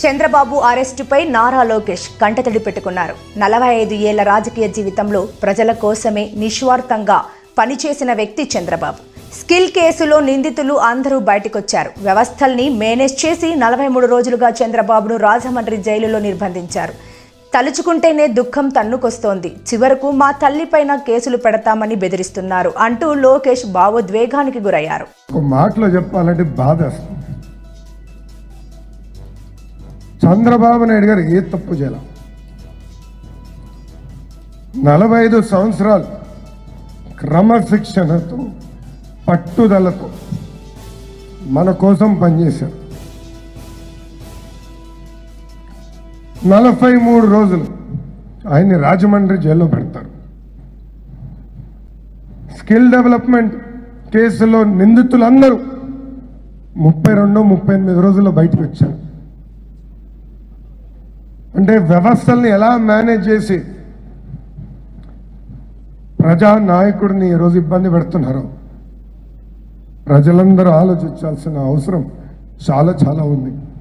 చంద్రబాబు అరెస్టుపై నారా లోకేష్ కంటతడి పెట్టుకున్నారు నలభై ఐదు ఏళ్ల రాజకీయ జీవితంలో ప్రజల కోసమే నిస్వార్థంగా పనిచేసిన వ్యక్తి చంద్రబాబు స్కిల్ కేసులో నిందితులు అందరూ బయటకొచ్చారు వ్యవస్థల్ని మేనేజ్ చేసి నలభై మూడు రోజులుగా చంద్రబాబును రాజమండ్రి జైలులో నిర్బంధించారు తలుచుకుంటేనే దుఃఖం తన్నుకొస్తోంది చివరకు మా తల్లిపైన కేసులు పెడతామని బెదిరిస్తున్నారు అంటూ లోకేష్ భావోద్వేగానికి గురయ్యారు ఒక మాటలో చెప్పాలంటే బాధ వేస్తుంది. చంద్రబాబు నాయుడు గారు ఏ తప్పు చేయాల నలభై ఐదు సంవత్సరాలు క్రమశిక్షణతో పట్టుదలతో మన కోసం పనిచేశారు నలభై మూడు రోజులు ఆయన్ని రాజమండ్రి జైల్లో పెడతారు స్కిల్ డెవలప్మెంట్ కేసులో నిందితులందరూ ముప్పై రెండు ముప్పై ఎనిమిది రోజుల్లో బయటకు వచ్చారు అంటే వ్యవస్థల్ని ఎలా మేనేజ్ చేసి ప్రజా నాయకుడిని ఈరోజు ఇబ్బంది పెడుతున్నారు ప్రజలందరూ ఆలోచించాల్సిన అవసరం చాలా చాలా ఉంది